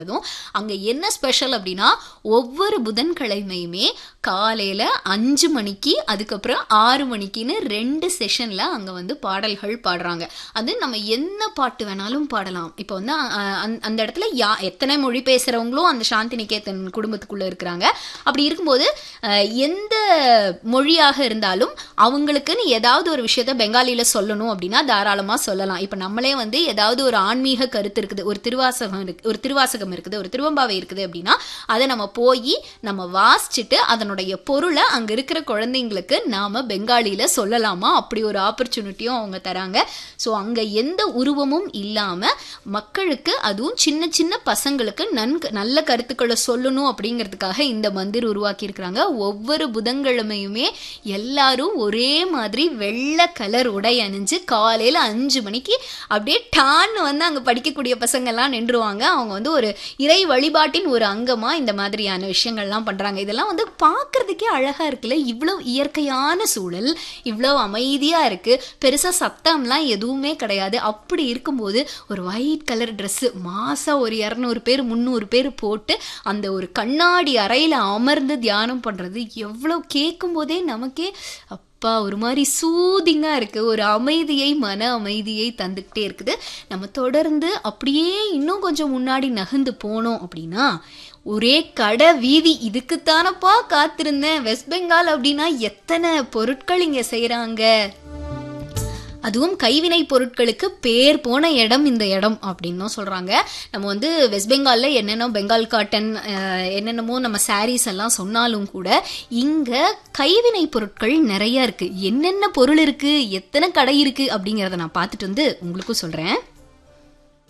அதுவும் அங்க என்ன ஸ்பெஷல் அப்படின்னா ஒவ்வொரு புதன்கிழமையுமே காலையில அஞ்சு மணிக்கு அதுக்கப்புறம் ஆறு மணிக்குன்னு ரெண்டு செஷன்ல அங்க வந்து பாடல்கள் பாடுறாங்க அது நம்ம என்ன பாட்டு வேணாலும் பாடலாம் இப்போ வந்து அஹ், அந்த- அந்த இடத்துல யா எத்தனை மொழி பேசுறவங்களும் அந்த சாந்தி நிகேதன் குடும்பத்துக்குள்ள இருக்கிறாங்க அப்படி இருக்கும்போது அஹ், எந்த மொழியாக இருந்தாலும் அவங்களுக்குன்னு ஏதாவது ஒரு விஷயத்த பெங்காலியில சொல்லணும் அப்படின்னா தாராளமா சொல்லலாம் இப்போ நம்மளே வந்து ஏதாவது ஒரு ஆன்மீக கருத்து இருக்குது ஒரு திருவாசகம் இருக்கு ஒரு திருவாசகம் இருக்குது ஒரு திருவம்பாவை இருக்குது அப்படின்னா அதை நம்ம போய் நம்ம வாசிச்சுட்டு அதனுடைய பொருளை அங்க இருக்கிற குழந்தைங்களுக்கு நாம பெங்காலியில சொல்லலாமா அப்படி ஒரு ஆப்பர்ச்சுனிட்டியும் அவங்க தராங்க ஸோ அங்க எந்த உருவமும் இல்லாம மக்களுக்கு அதுவும் சின்ன சின்ன பசங்களுக்கு நன்கு நல்ல கருத்துக்களை சொல்லணும் அப்படிங்கிறதுக்காக இந்த மந்திர் உருவாக்கி இருக்கிறாங்க ஒவ்வொரு புதன்கிழமையுமே எல்லாரும் ஒரே மாதிரி வெள்ளை கலர் உடை அணிஞ்சு காலையில அஞ்சு மணிக்கு அப்படியே டான்னு வந்து அங்க படிக்கக்கூடிய பசங்க எல்லாம் நின்றுவாங்க அவங்க வந்து ஒரு இறை வழிபாட்டின் ஒரு அங்கமா இந்த மாதிரியான விஷயங்கள்லாம் பண்றாங்க இதெல்லாம் வந்து பார்க்கிறதுக்கே அழகா இருக்குல்ல இவ்வளவு இயற்கையான சூழல் இவ்வளவு அமைதியா இருக்கு பெருசா சத்தம்லாம் எதுவுமே கிடையாது அப்படி இருக்கும்போது ஒரு ஒயிட் கலர் Dress மாசா ஒரு இரநூறு பேர் முந்நூறு பேர் போட்டு அந்த ஒரு கண்ணாடி அறையில அமர்ந்து தியானம் பண்றது எவ்வளவு கேட்கும் போதே நமக்கே அப்பா ஒரு மாதிரி சூதிங்கா இருக்கு ஒரு அமைதியை மன அமைதியை தந்துக்கிட்டே இருக்குது நம்ம தொடர்ந்து அப்படியே இன்னும் கொஞ்சம் முன்னாடி நகர்ந்து போனோம் அப்படின்னா ஒரே கடை வீதி இதுக்குத்தானப்பா காத்திருந்தேன் வெஸ்ட் பெங்கால் அப்படின்னா எத்தனை பொருட்கள் இங்க செய்றாங்க அதுவும் கைவினை பொருட்களுக்கு பேர் போன இடம் இந்த இடம் அப்படின்னும் சொல்றாங்க நம்ம வந்து வெஸ்ட் பெங்கால்ல என்னென்ன பெங்கால் காட்டன் அஹ், என்னென்னமோ நம்ம சாரீஸ் எல்லாம் சொன்னாலும் கூட இங்க கைவினை பொருட்கள் நிறைய இருக்கு என்னென்ன பொருள் இருக்கு எத்தனை கடை இருக்கு அப்படிங்கறத நான் பார்த்துட்டு வந்து உங்களுக்கும் சொல்றேன்